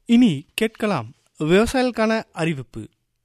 இனி கேட்கலாம் விவசாயிகளுக்கான அறிவிப்பு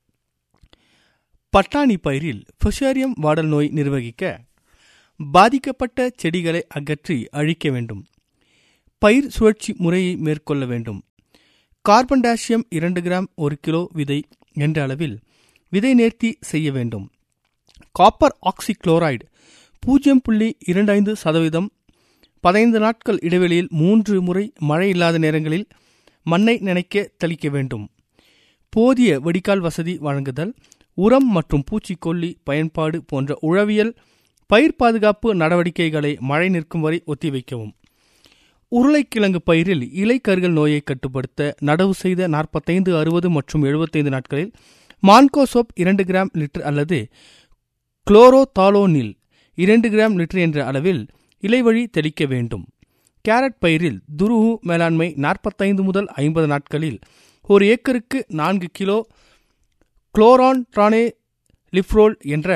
பட்டாணி பயிரில் ஃபிஷாரியம் வாடல் நோய் நிர்வகிக்க பாதிக்கப்பட்ட செடிகளை அகற்றி அழிக்க வேண்டும் பயிர் சுழற்சி முறையை மேற்கொள்ள வேண்டும் கார்பன் டேசியம் இரண்டு கிராம் ஒரு கிலோ விதை என்ற அளவில் விதை நேர்த்தி செய்ய வேண்டும் காப்பர் ஆக்சிக்ளோரைடு பூஜ்ஜியம் புள்ளி இரண்டு ஐந்து சதவீதம் பதினைந்து நாட்கள் இடைவெளியில் மூன்று முறை மழை இல்லாத நேரங்களில் மண்ணை நினைக்க தெளிக்க வேண்டும் போதிய வடிகால் வசதி வழங்குதல் உரம் மற்றும் பூச்சிக்கொல்லி பயன்பாடு போன்ற உழவியல் பயிர் பாதுகாப்பு நடவடிக்கைகளை மழை நிற்கும் வரை ஒத்திவைக்கவும் உருளைக்கிழங்கு பயிரில் இலைக்கருகள் நோயை கட்டுப்படுத்த நடவு செய்த நாற்பத்தைந்து அறுபது மற்றும் எழுபத்தைந்து நாட்களில் மான்கோசோப் இரண்டு கிராம் லிட்டர் அல்லது குளோரோதாலோனில் இரண்டு கிராம் லிட்டர் என்ற அளவில் இலைவழி தெளிக்க வேண்டும் கேரட் பயிரில் துருவு மேலாண்மை நாற்பத்தைந்து முதல் ஐம்பது நாட்களில் ஒரு ஏக்கருக்கு நான்கு கிலோ குளோரான் ட்ரானே லிப்ரோல் என்ற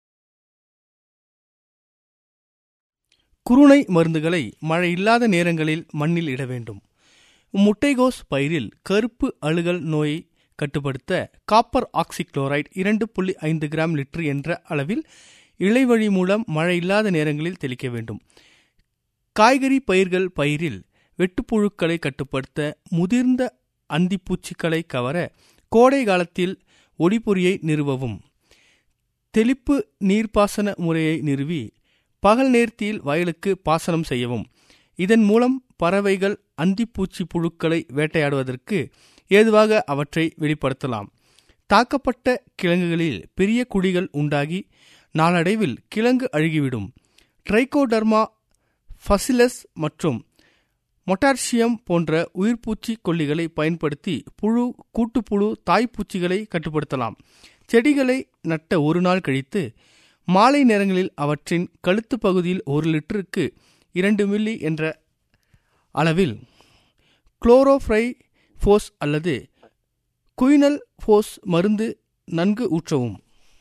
குருணை மருந்துகளை மழை இல்லாத நேரங்களில் மண்ணில் இட வேண்டும் முட்டைகோஸ் பயிரில் கருப்பு அழுகல் நோயை கட்டுப்படுத்த காப்பர் ஆக்சிக்ளோரைடு இரண்டு புள்ளி ஐந்து கிராம் லிட்டர் என்ற அளவில் இலைவழி மூலம் மழை இல்லாத நேரங்களில் தெளிக்க வேண்டும் காய்கறி பயிர்கள் பயிரில் வெட்டுப்புழுக்களை கட்டுப்படுத்த முதிர்ந்த அந்திப்பூச்சிகளை கவர கோடை காலத்தில் ஒளிபொறியை நிறுவவும் தெளிப்பு நீர்ப்பாசன முறையை நிறுவி பகல் நேர்த்தியில் வயலுக்கு பாசனம் செய்யவும் இதன் மூலம் பறவைகள் அந்திப்பூச்சி புழுக்களை வேட்டையாடுவதற்கு ஏதுவாக அவற்றை வெளிப்படுத்தலாம் தாக்கப்பட்ட கிழங்குகளில் பெரிய குழிகள் உண்டாகி நாளடைவில் கிழங்கு அழுகிவிடும் ட்ரைகோடர்மா ஃபசிலஸ் மற்றும் மொட்டார்சியம் போன்ற உயிர்பூச்சி கொல்லிகளை பயன்படுத்தி புழு கூட்டுப்புழு தாய்ப்பூச்சிகளை கட்டுப்படுத்தலாம் செடிகளை நட்ட ஒரு நாள் கழித்து மாலை நேரங்களில் அவற்றின் கழுத்து பகுதியில் ஒரு லிட்டருக்கு இரண்டு மில்லி என்ற அளவில் குளோரோஃப்ரை ஃபோஸ் அல்லது குயினல் ஃபோஸ் மருந்து நன்கு ஊற்றவும்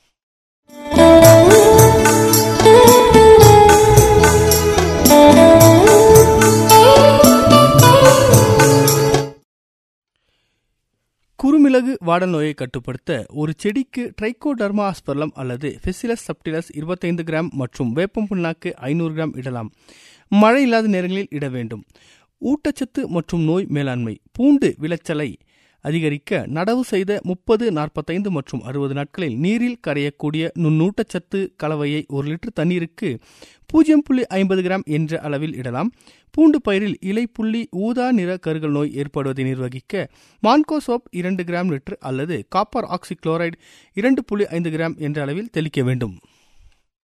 குறுமிளகு வாடல் நோயை கட்டுப்படுத்த ஒரு செடிக்கு ட்ரைகோடர்மா ஆஸ்பர்லம் அல்லது ஃபெசிலஸ் சப்டிலஸ் இருபத்தைந்து கிராம் மற்றும் வேப்பம் புண்ணாக்கு ஐநூறு கிராம் இடலாம் மழை இல்லாத நேரங்களில் இட வேண்டும் ஊட்டச்சத்து மற்றும் நோய் மேலாண்மை பூண்டு விளைச்சலை அதிகரிக்க நடவு செய்த முப்பது நாற்பத்தைந்து மற்றும் அறுபது நாட்களில் நீரில் கரையக்கூடிய நுண்ணூட்டச்சத்து கலவையை ஒரு லிட்டர் தண்ணீருக்கு பூஜ்ஜியம் புள்ளி ஐம்பது கிராம் என்ற அளவில் இடலாம் பூண்டு பயிரில் இலை புள்ளி ஊதா நிற கருகள் நோய் ஏற்படுவதை நிர்வகிக்க மான்கோசோப் இரண்டு கிராம் லிட்டர் அல்லது காப்பர் ஆக்சிக்ளோரைடு இரண்டு புள்ளி ஐந்து கிராம் என்ற அளவில் தெளிக்க வேண்டும்